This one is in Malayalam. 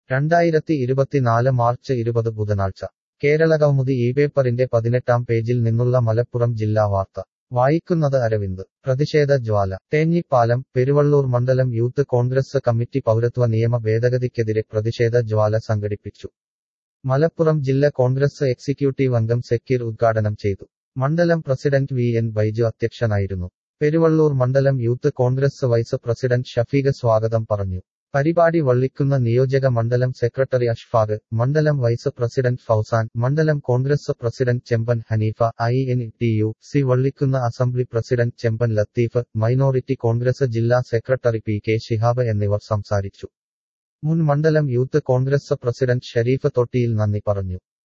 രണ്ടായിരത്തി ഇരുപത്തിനാല് മാർച്ച് ഇരുപത് ബുധനാഴ്ച കേരളകൗമുദി ഈ പേപ്പറിന്റെ പതിനെട്ടാം പേജിൽ നിന്നുള്ള മലപ്പുറം ജില്ലാ വാർത്ത വായിക്കുന്നത് അരവിന്ദ് പ്രതിഷേധ ജ്വാല തേഞ്ഞിപ്പാലം പെരുവള്ളൂർ മണ്ഡലം യൂത്ത് കോൺഗ്രസ് കമ്മിറ്റി പൗരത്വ നിയമ ഭേദഗതിക്കെതിരെ പ്രതിഷേധ ജ്വാല സംഘടിപ്പിച്ചു മലപ്പുറം ജില്ലാ കോൺഗ്രസ് എക്സിക്യൂട്ടീവ് അംഗം സെക്കീർ ഉദ്ഘാടനം ചെയ്തു മണ്ഡലം പ്രസിഡന്റ് വി എൻ ബൈജു അധ്യക്ഷനായിരുന്നു പെരുവള്ളൂർ മണ്ഡലം youth Congress vice president Shafeeq സ്വാഗതം പറഞ്ഞു പരിപാടി വള്ളിക്കുന്ന നിയോജക മണ്ഡലം സെക്രട്ടറി അഷ്ഫാഖ് മണ്ഡലം വൈസ് പ്രസിഡന്റ് ഫൗസാൻ മണ്ഡലം Congress president Chemban Hanifa I N T U C Vallikkunnu assembly president Chemban Latheef minority Congress ജില്ലാ സെക്രട്ടറി പി കെ ശിഹാബ് എന്നിവർ സംസാരിച്ചു മുൻ മണ്ഡലം youth Congress president Shareef Thottiyil നന്ദി പറഞ്ഞു